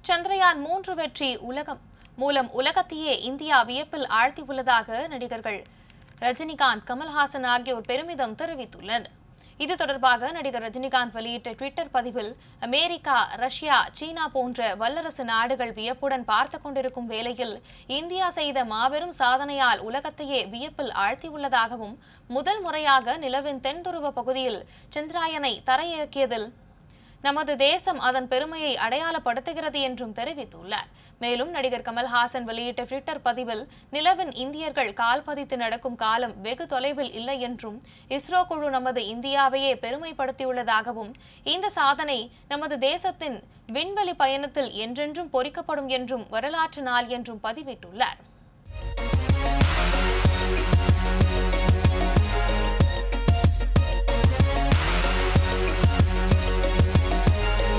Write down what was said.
சந்திரயான் மூன்று வெற்றி உலகம் மூலம் உலகத்தையே இந்தியா வியப்பில் ஆழ்த்தியுள்ளதாக நடிகர்கள் ரஜினிகாந்த் கமல்ஹாசன் ஆகியோர் பெருமிதம் தெரிவித்துள்ளனர் இது தொடர்பாக நடிகர் ரஜினிகாந்த் வெளியிட்ட ட்விட்டர் பதிவில் அமெரிக்கா ரஷ்யா சீனா போன்ற வல்லரசு நாடுகள் வியப்புடன் பார்த்து கொண்டிருக்கும் வேளையில் இந்தியா செய்த மாபெரும் சாதனையால் உலகத்தையே வியப்பில் ஆழ்த்தியுள்ளதாகவும் முதல் முறையாக நிலவின் தென்துருவ பகுதியில் சந்திராயனை தரையிறக்கியதில் நமது தேசம் அதன் பெருமையை அடையாளப்படுத்துகிறது என்றும் தெரிவித்துள்ளார் மேலும் நடிகர் கமல்ஹாசன் வெளியிட்ட ட்விட்டர் பதிவில் நிலவின் இந்தியர்கள் கால் பதித்து நடக்கும் காலம் வெகு தொலைவில் இல்லை என்றும் இஸ்ரோ குழு நமது இந்தியாவையே பெருமைப்படுத்தியுள்ளதாகவும் இந்த சாதனை நமது தேசத்தின் விண்வெளி பயணத்தில் என்றென்றும் பொறிக்கப்படும் என்றும் வரலாற்று நாள் என்றும் பதிவிட்டுள்ளார்